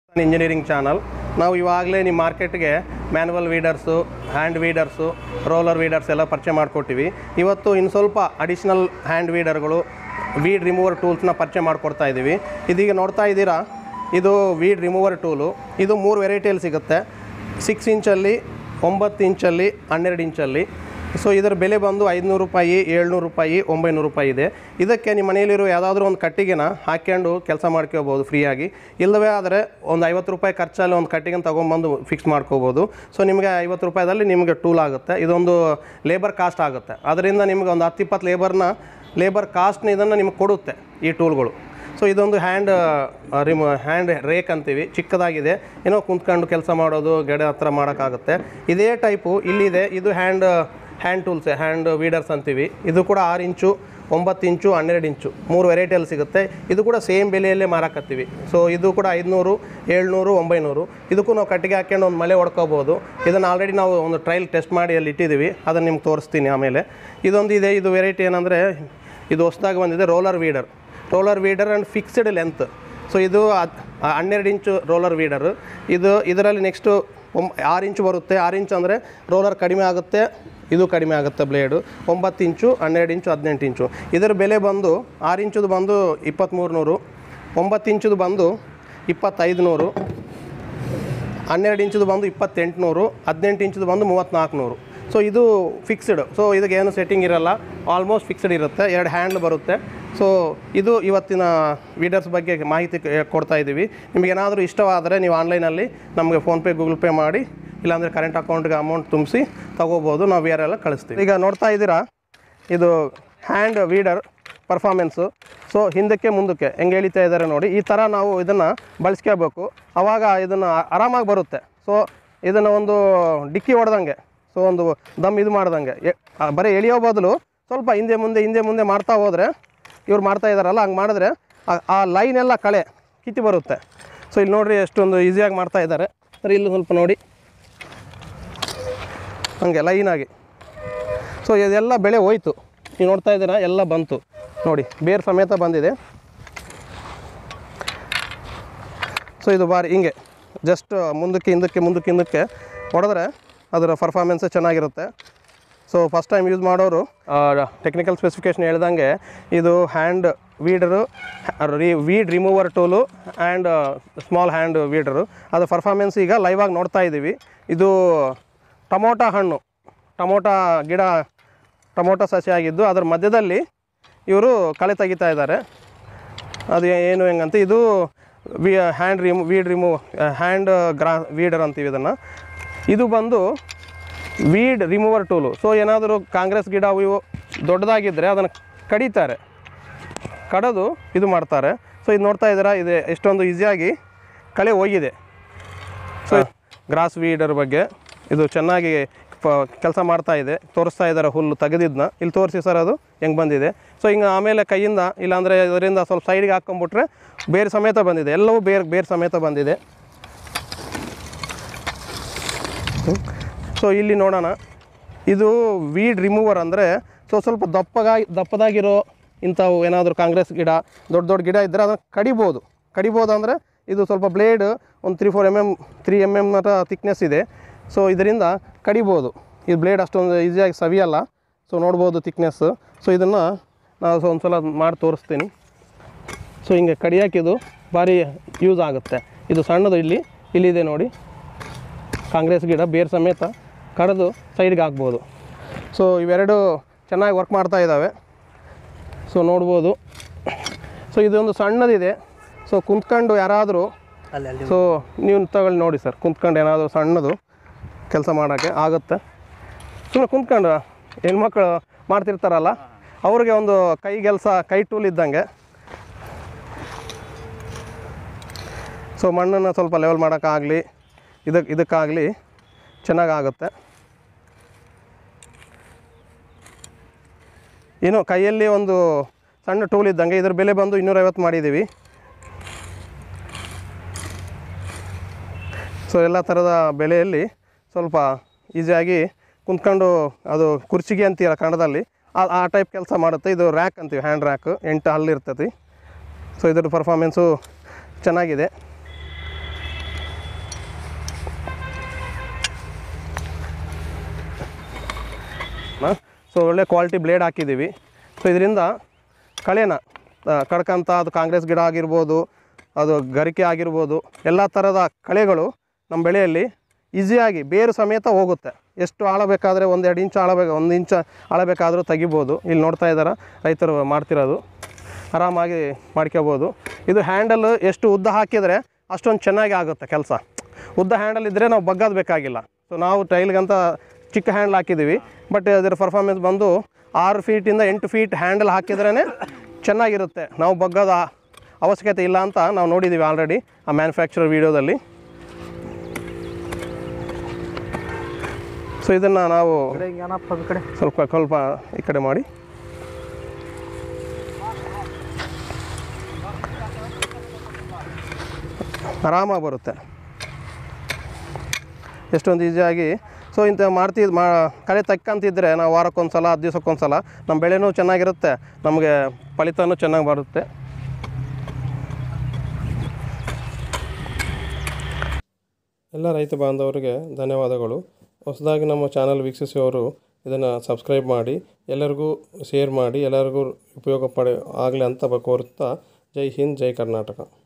engineering channel ನಾವು ಇವಾಗಲೇ ನಿಮ್ಮ ಮಾರ್ಕೆಟ್ಗೆ manual weeders hand weeders roller weeders ಎಲ್ಲ ಪರಿಚಯ ಮಾಡಿಕೊಟ್ಟಿವಿ ಇವತ್ತು ಇನ್ನು ಸ್ವಲ್ಪ ಅಡಿಷ್ನಲ್ ಹ್ಯಾಂಡ್ ವೀಡರ್ಗಳು ವೀಡ್ ರಿಮೂವರ್ ಟೂಲ್ಸ್ನ ಪರಿಚಯ ಮಾಡಿಕೊಡ್ತಾ ಇದ್ದೀವಿ ಇದೀಗ ನೋಡ್ತಾ ಇದ್ದೀರಾ ಇದು ವೀಡ್ ರಿಮೂವರ್ ಟೂಲು ಇದು ಮೂರು ವೆರೈಟಿಯಲ್ಲಿ ಸಿಗುತ್ತೆ ಸಿಕ್ಸ್ ಇಂಚಲ್ಲಿ ಒಂಬತ್ತು ಇಂಚಲ್ಲಿ ಹನ್ನೆರಡು ಇಂಚಲ್ಲಿ ಸೊ ಇದರ ಬೆಲೆ ಬಂದು ಐದುನೂರು ರೂಪಾಯಿ ಏಳ್ನೂರು ರೂಪಾಯಿ ಒಂಬೈನೂರು ರೂಪಾಯಿ ಇದೆ ಇದಕ್ಕೆ ನಿಮ್ಮ ಮನೆಯಲ್ಲಿರೋ ಯಾವುದಾದ್ರೂ ಒಂದು ಕಟ್ಟಿಗೆನ ಹಾಕ್ಕೊಂಡು ಕೆಲಸ ಮಾಡ್ಕೋಬೋದು ಫ್ರೀಯಾಗಿ ಇಲ್ಲವೇ ಆದರೆ ಒಂದು ಐವತ್ತು ರೂಪಾಯಿ ಖರ್ಚಲ್ಲಿ ಒಂದು ಕಟ್ಟಿಗೆನ ತೊಗೊಂಬಂದು ಫಿಕ್ಸ್ ಮಾಡ್ಕೋಬೋದು ಸೊ ನಿಮಗೆ ಐವತ್ತು ರೂಪಾಯಿದಲ್ಲಿ ನಿಮಗೆ ಟೂಲ್ ಆಗುತ್ತೆ ಇದೊಂದು ಲೇಬರ್ ಕಾಸ್ಟ್ ಆಗುತ್ತೆ ಅದರಿಂದ ನಿಮಗೆ ಒಂದು ಹತ್ತು ಇಪ್ಪತ್ತು ಲೇಬರ್ನ ಲೇಬರ್ ಕಾಸ್ಟ್ನ ಇದನ್ನು ನಿಮಗೆ ಕೊಡುತ್ತೆ ಈ ಟೂಲ್ಗಳು ಸೊ ಇದೊಂದು ಹ್ಯಾಂಡ್ ರಿಮೂ ಹ್ಯಾಂಡ್ ರೇಕ್ ಅಂತೀವಿ ಚಿಕ್ಕದಾಗಿದೆ ಏನೋ ಕುಂತ್ಕೊಂಡು ಕೆಲಸ ಮಾಡೋದು ಗೆಡೆ ಹತ್ರ ಮಾಡೋಕ್ಕಾಗುತ್ತೆ ಇದೇ ಟೈಪು ಇಲ್ಲಿದೆ ಇದು hand hand tools hand weeders ಅಂತೀವಿ ಇದು ಕೂಡ ಆರು ಇಂಚು ಒಂಬತ್ತು ಇಂಚು ಹನ್ನೆರಡು ಇಂಚು ಮೂರು ವೆರೈಟಿಯಲ್ಲಿ ಸಿಗುತ್ತೆ ಇದು ಕೂಡ ಸೇಮ್ ಬೆಲೆಯಲ್ಲೇ ಮಾರಾಕತ್ತೀವಿ ಸೊ ಇದು ಕೂಡ ಐದುನೂರು ಏಳ್ನೂರು ಒಂಬೈನೂರು ಇದಕ್ಕೂ ನಾವು ಕಟ್ಟಿಗೆ ಹಾಕ್ಕೊಂಡು ಒಂದು ಮಳೆ ಹೊಡ್ಕೋಬೋದು ಇದನ್ನು ಆಲ್ರೆಡಿ ನಾವು ಒಂದು ಟ್ರಯಲ್ ಟೆಸ್ಟ್ ಮಾಡಿ ಅಲ್ಲಿ ಇಟ್ಟಿದ್ದೀವಿ ಅದನ್ನು ನಿಮ್ಗೆ ತೋರಿಸ್ತೀನಿ ಆಮೇಲೆ ಇದೊಂದು ಇದೆ ಇದು ವೆರೈಟಿ ಏನಂದರೆ ಇದು ಹೊಸದಾಗಿ ಬಂದಿದೆ roller weeder roller weeder and fixed length so ಇದು ಅದ್- ಆ ಹನ್ನೆರಡು ಇಂಚು ರೋಲರ್ ವೀಡರ್ ಇದು ಇದರಲ್ಲಿ ನೆಕ್ಸ್ಟು ಒಂ ಆರು ಇಂಚು ಬರುತ್ತೆ ಆರು ಇಂಚು ಅಂದರೆ ರೋಲರ್ ಕಡಿಮೆ ಆಗುತ್ತೆ ಇದು ಕಡಿಮೆ ಆಗುತ್ತೆ ಬ್ಲೇಡು ಒಂಬತ್ತು ಇಂಚು ಹನ್ನೆರಡು ಇಂಚು ಹದಿನೆಂಟು ಇಂಚು ಇದರ ಬೆಲೆ ಬಂದು ಆರು ಇಂಚುದು ಬಂದು ಇಪ್ಪತ್ತ್ಮೂರು ನೂರು ಒಂಬತ್ತು ಇಂಚುದು ಬಂದು ಇಪ್ಪತ್ತೈದು ನೂರು ಹನ್ನೆರಡು ಇಂಚದು ಬಂದು ಇಪ್ಪತ್ತೆಂಟುನೂರು ಹದಿನೆಂಟು ಇಂಚದು ಬಂದು ಮೂವತ್ತ್ನಾಲ್ಕು ನೂರು ಸೊ ಇದು ಫಿಕ್ಸ್ಡ್ ಸೊ ಇದಕ್ಕೆ ಏನು ಸೆಟ್ಟಿಂಗ್ ಇರಲ್ಲ ಆಲ್ಮೋಸ್ಟ್ ಫಿಕ್ಸ್ಡ್ ಇರುತ್ತೆ ಎರಡು ಹ್ಯಾಂಡ್ಲ್ ಬರುತ್ತೆ ಸೊ ಇದು ಇವತ್ತಿನ ವೀಡರ್ಸ್ ಬಗ್ಗೆ ಮಾಹಿತಿ ಕ- ಕೊಡ್ತಾ ಇದ್ದೀವಿ ನಿಮಗೇನಾದರೂ ಇಷ್ಟವಾದರೆ ನೀವು ಆನ್ಲೈನಲ್ಲಿ ನಮಗೆ ಫೋನ್ಪೇ ಗೂಗಲ್ ಪೇ ಮಾಡಿ ಇಲ್ಲಾಂದರೆ ಕರೆಂಟ್ ಅಕೌಂಟ್ಗೆ ಅಮೌಂಟ್ ತುಂಬಿಸಿ ತಗೋಬೋದು ನಾವು ಬೇರೆ ಎಲ್ಲ ಕಳಿಸ್ತೀವಿ ಈಗ ನೋಡ್ತಾ ಇದ್ದೀರಾ ಇದು ಹ್ಯಾಂಡ್ ವೀಡರ್ ಪರ್ಫಾರ್ಮೆನ್ಸು ಸೊ ಹಿಂದಕ್ಕೆ ಮುಂದಕ್ಕೆ ಹೆಂಗೆ ಎಳಿತಾ ಇದ್ದಾರೆ ನೋಡಿ ಈ ಥರ ನಾವು ಇದನ್ನು ಬಳಸ್ಕೋಬೇಕು ಆವಾಗ ಇದನ್ನು ಆರಾಮಾಗಿ ಬರುತ್ತೆ ಸೊ ಇದನ್ನು ಒಂದು ಡಿಕ್ಕಿ ಹೊಡೆದಂಗೆ ಸೊ ಒಂದು ದಮ್ ಇದು ಮಾಡ್ದಂಗೆ ಎ- ಆ, ಬರೀ ಎಳೆಯೋ ಬದಲು ಸ್ವಲ್ಪ ಹಿಂದೆ ಮುಂದೆ ಹಿಂದೆ ಮುಂದೆ ಮಾಡ್ತಾ ಹೋದರೆ ಇವ್ರು ಮಾಡ್ತಾ ಇದ್ದಾರಲ್ಲ ಹಂಗೆ ಮಾಡಿದ್ರೆ ಆ- ಆ ಲೈನ್ ಎಲ್ಲ ಕಳೆ ಕಿತ್ತಿ ಬರುತ್ತೆ ಸೊ ಇಲ್ಲಿ ನೋಡಿರಿ ಎಷ್ಟೊಂದು ಈಸಿಯಾಗಿ ಮಾಡ್ತಾ ಇದ್ದಾರೆ ಸರಿ ಇಲ್ಲಿ ಸ್ವಲ್ಪ ನೋಡಿ ಹಂಗೆ ಲೈನಾಗಿ ಸೊ ಇದೆಲ್ಲ ಬೆಳೆ ಹೋಯ್ತು ನೀವು ನೋಡ್ತಾ ಇದ್ದೀರಾ ಎಲ್ಲ ಬಂತು ನೋಡಿ ಬೇರು ಸಮೇತ ಬಂದಿದೆ ಸೊ ಇದು ಬಾರಿ ಹಿಂಗೆ ಜಸ್ಟ್ ಮುಂದಕ್ಕೆ ಹಿಂದಕ್ಕೆ ಮುಂದಕ್ಕೆ ಹಿಂದಕ್ಕೆ ಹೊಡೆದ್ರೆ ಅದರ ಪರ್ಫಾರ್ಮೆನ್ಸ್ ಚೆನ್ನಾಗಿರುತ್ತೆ ಸೊ ಫಸ್ಟ್ ಟೈಮ್ ಯೂಸ್ ಮಾಡೋರು ಟೆಕ್ನಿಕಲ್ ಸ್ಪೆಸಿಫಿಕೇಶನ್ ಹೇಳ್ದಂಗೆ ಇದು ಹ್ಯಾಂಡ್ ವೀಡರು ರಿ weed remover tool and small hand weeder ಅದು ಪರ್ಫಾರ್ಮೆನ್ಸ್ ಈಗ ಲೈವ್ ಆಗಿ ನೋಡ್ತಾ ಇದ್ದೀವಿ ಇದು ಟೊಮೊಟೊ ಹಣ್ಣು ಟೊಮೊಟೊ ಗಿಡ ಟೊಮೊಟೊ ಸಸಿ ಆಗಿದ್ದು ಅದರ ಮಧ್ಯದಲ್ಲಿ ಇವರು ಕಳೆ ತೆಗಿತಾ ಇದ್ದಾರೆ ಅದು ಏನು ಹೆಂಗಂತ ಇದು ವಿ ಹ್ಯಾಂಡ್ ರಿಮೂ ವೀಡ್ ರಿಮೂವ್ ಹ್ಯಾಂಡ್ ಗ್ರಾ ವೀಡರ್ ಅಂತೀವಿ ಇದನ್ನು ಇದು ಬಂದು ವೀಡ್ ರಿಮೂವರ್ ಟೂಲು ಸೊ ಏನಾದರೂ ಕಾಂಗ್ರೆಸ್ ಗಿಡ ಅವು ಇವು ದೊಡ್ಡದಾಗಿದ್ದರೆ ಅದನ್ನು ಕಡಿತಾರೆ ಕಡಿದು ಇದು ಮಾಡ್ತಾರೆ ಸೊ ಇದು ನೋಡ್ತಾ ಇದ್ದೀರಾ ಇದು ಎಷ್ಟೊಂದು ಈಸಿಯಾಗಿ ಕಳೆ ಹೋಗಿದೆ ಸೊ ಗ್ರಾಸ್ ವೀಡರ್ ಬಗ್ಗೆ ಇದು ಚೆನ್ನಾಗಿ ಕೆಲಸ ಮಾಡ್ತಾ ಇದೆ ತೋರಿಸ್ತಾ ಇದ್ದಾರೆ ಹುಲ್ಲು ತೆಗೆದಿದ್ನ ಇಲ್ಲಿ ತೋರಿಸಿ ಸರ್ ಅದು ಹೆಂಗೆ ಬಂದಿದೆ ಸೊ ಹಿಂಗೆ ಆಮೇಲೆ ಕೈಯಿಂದ ಇಲ್ಲಾಂದರೆ ಇದರಿಂದ ಸ್ವಲ್ಪ ಸೈಡ್ಗೆ ಹಾಕ್ಕೊಂಬಿಟ್ರೆ ಬೇರೆ ಸಮೇತ ಬಂದಿದೆ ಎಲ್ಲವೂ ಬೇರೆ ಬೇರೆ ಸಮೇತ ಬಂದಿದೆ ಸೊ ಇಲ್ಲಿ ನೋಡೋಣ ಇದು ವೀಡ್ ರಿಮೂವರ್ ಅಂದರೆ ಸೊ ಸ್ವಲ್ಪ ದಪ್ಪಗಾಗಿ ದಪ್ಪದಾಗಿರೋ ಇಂಥವು ಏನಾದರೂ ಕಾಂಗ್ರೆಸ್ ಗಿಡ ದೊಡ್ಡ ದೊಡ್ಡ ಗಿಡ ಇದ್ದರೆ ಅದನ್ನು ಕಡಿಬೋದು ಕಡಿಬೋದು ಅಂದರೆ ಇದು ಸ್ವಲ್ಪ ಬ್ಲೇಡ್ ಒಂದು three four M M three M M ಮಟ ತಿಕ್ನೆಸ್ ಇದೆ ಸೊ ಇದರಿಂದ ಕಡಿಬೋದು ಈ ಬ್ಲೇಡ್ ಅಷ್ಟೊಂದು ಈಸಿಯಾಗಿ ಸವಿಯಲ್ಲ ಸೊ ನೋಡ್ಬೋದು ತಿಕ್ನೆಸ್ ಸೊ ಇದನ್ನು ನಾವು ಸೊ ಒಂದು ಸಲ ಮಾಡಿ ತೋರಿಸ್ತೀನಿ ಸೊ ಹಿಂಗೆ ಕಡಿಯೋಕ್ಕಿದು ಭಾರಿ ಯೂಸ್ ಆಗುತ್ತೆ ಇದು ಸಣ್ಣದು ಇಲ್ಲಿ ಇಲ್ಲಿದೆ ನೋಡಿ ಕಾಂಗ್ರೆಸ್ ಗಿಡ ಬೇರು ಸಮೇತ ಕಡಿದು ಸೈಡ್ಗೆ ಹಾಕ್ಬೋದು ಸೊ ಇವೆರಡು ಚೆನ್ನಾಗಿ ವರ್ಕ್ ಮಾಡ್ತಾ ಇದ್ದಾವೆ ಸೊ ನೋಡ್ಬೋದು ಸೊ ಇದೊಂದು ಸಣ್ಣದಿದೆ ಸೊ ಕುಂತ್ಕೊಂಡು ಯಾರಾದರೂ ಸೊ ನೀವು ತಗೊಳ್ಳಿ ನೋಡಿ ಸರ್ ಕುಂತ್ಕೊಂಡು ಏನಾದರೂ ಸಣ್ಣದು ಕೆಲಸ ಮಾಡೋಕ್ಕೆ ಆಗುತ್ತೆ ಸುಮ್ಮನೆ ಕುಂತ್ಕೊಂಡು ಹೆಣ್ಮಕ್ಳು ಮಾಡ್ತಿರ್ತಾರಲ್ಲ ಅವ್ರಿಗೆ ಒಂದು ಕೈ ಕೆಲಸ ಕೈ ಟೂಲ್ ಇದ್ದಂಗೆ ಸೊ ಮಣ್ಣನ್ನು ಸ್ವಲ್ಪ ಲೆವೆಲ್ ಮಾಡೋಕ್ಕಾಗಲಿ ಇದಕ್ಕೆ ಇದಕ್ಕಾಗಲಿ ಚೆನ್ನಾಗಾಗುತ್ತೆ ಏನು ಕೈಯಲ್ಲಿ ಒಂದು ಸಣ್ಣ ಟೂಲ್ ಇದ್ದಂಗೆ ಇದ್ರ ಬೆಲೆ ಬಂದು ಇನ್ನೂರೈವತ್ತು ಮಾಡಿದ್ದೀವಿ ಸೊ ಎಲ್ಲ ಥರದ ಬೆಲೆಯಲ್ಲಿ ಸ್ವಲ್ಪ ಈಸಿಯಾಗಿ ಕುಂತ್ಕೊಂಡು ಅದು ಕುರ್ಚಿಗೆ ಅಂತೀರ ಕನ್ನಡದಲ್ಲಿ ಆ ಆ ಟೈಪ್ ಕೆಲಸ ಮಾಡುತ್ತೆ ಇದು ರ್ಯಾಕ್ ಅಂತೀವಿ ಹ್ಯಾಂಡ್ ರ್ಯಾಕ್ ಎಂಟು ಹಲ್ಲಿರ್ತೈತಿ ಸೊ ಇದ್ರ ಪರ್ಫಾರ್ಮೆನ್ಸು ಚೆನ್ನಾಗಿದೆ ಸೊ ಒಳ್ಳೆ ಕ್ವಾಲಿಟಿ ಬ್ಲೇಡ್ ಹಾಕಿದ್ದೀವಿ ಸೊ ಇದರಿಂದ ಕಳೆನ ಆ, ಕಡ್ಕಂತ ಅದು ಕಾಂಗ್ರೆಸ್ ಗಿಡ ಆಗಿರ್ಬೋದು ಅದು ಗರಿಕೆ ಆಗಿರ್ಬೋದು ಎಲ್ಲ ಥರದ ಕಳೆಗಳು ನಮ್ಮ ಬೆಳೆಯಲ್ಲಿ ಈಸಿಯಾಗಿ ಬೇರು ಸಮೇತ ಹೋಗುತ್ತೆ ಎಷ್ಟು ಆಳಬೇಕಾದ್ರೆ ಒಂದು ಎರಡು ಇಂಚು ಆಳಬೇಕು ಒಂದು ಇಂಚು ಆಳಬೇಕಾದರೂ ತೆಗಿಬೋದು ಇಲ್ಲಿ ನೋಡ್ತಾ ಇದ್ದಾರೆ ರೈತರು ಮಾಡ್ತಿರೋದು ಆರಾಮಾಗಿ ಮಾಡ್ಕೋಬೋದು ಇದು ಹ್ಯಾಂಡಲ್ ಎಷ್ಟು ಉದ್ದ ಹಾಕಿದರೆ ಅಷ್ಟೊಂದು ಚೆನ್ನಾಗಿ ಆಗುತ್ತೆ ಕೆಲಸ ಉದ್ದ ಹ್ಯಾಂಡಲ್ ಇದ್ದರೆ ನಾವು ಬಗ್ಗದು ಬೇಕಾಗಿಲ್ಲ ಸೊ ನಾವು ಟೈಲ್ಗಂತ ಚಿಕ್ಕ ಹ್ಯಾಂಡಲ್ ಹಾಕಿದ್ದೀವಿ ಬಟ್ ಅದರ ಪರ್ಫಾರ್ಮೆನ್ಸ್ ಬಂದು ಆರು ಫೀಟಿಂದ ಎಂಟು ಫೀಟ್ ಹ್ಯಾಂಡಲ್ ಹಾಕಿದ್ರೇ ಚೆನ್ನಾಗಿರುತ್ತೆ ನಾವು ಬಗ್ಗದ ಅವಶ್ಯಕತೆ ಇಲ್ಲ ಅಂತ ನಾವು ನೋಡಿದ್ದೀವಿ ಆಲ್ರೆಡಿ ಆ ಮ್ಯಾನುಫ್ಯಾಕ್ಚರ್ ವೀಡಿಯೋದಲ್ಲಿ ಸೊ ಇದನ್ನು ನಾವು ಏನಪ್ಪ ಈ ಕಡೆ ಸ್ವಲ್ಪ ಸ್ವಲ್ಪ ಈ ಕಡೆ ಮಾಡಿ ಆರಾಮಾಗಿ ಬರುತ್ತೆ ಎಷ್ಟೊಂದು ಈಸಿಯಾಗಿ ಸೊ ಇಂಥ ಮಾಡ್ತಿದ್ದು ಮಾ ಕಳೆ ತಕ್ಕಂತಿದ್ರೆ ನಾವು ವಾರಕ್ಕೊಂದು ಸಲ ಹತ್ತು ದಿವ್ಸಕ್ಕೊಂದು ಸಲ ನಮ್ಮ ಬೆಳೆನೂ ಚೆನ್ನಾಗಿರುತ್ತೆ ನಮಗೆ ಫಲಿತನೂ ಚೆನ್ನಾಗಿ ಬರುತ್ತೆ ಎಲ್ಲ ರೈತ ಬಾಂಧವರಿಗೆ ಧನ್ಯವಾದಗಳು ಹೊಸದಾಗಿ ನಮ್ಮ ಚಾನಲ್ ವೀಕ್ಷಿಸುವವರು ಇದನ್ನು ಸಬ್ಸ್ಕ್ರೈಬ್ ಮಾಡಿ ಎಲ್ಲರಿಗೂ ಶೇರ್ ಮಾಡಿ ಎಲ್ಲರಿಗೂ ಉಪಯೋಗ ಪಡೆ ಆಗಲಿ ಅಂತ ಕೋರುತ್ತಾ ಜೈ ಹಿಂದ್ ಜೈ ಕರ್ನಾಟಕ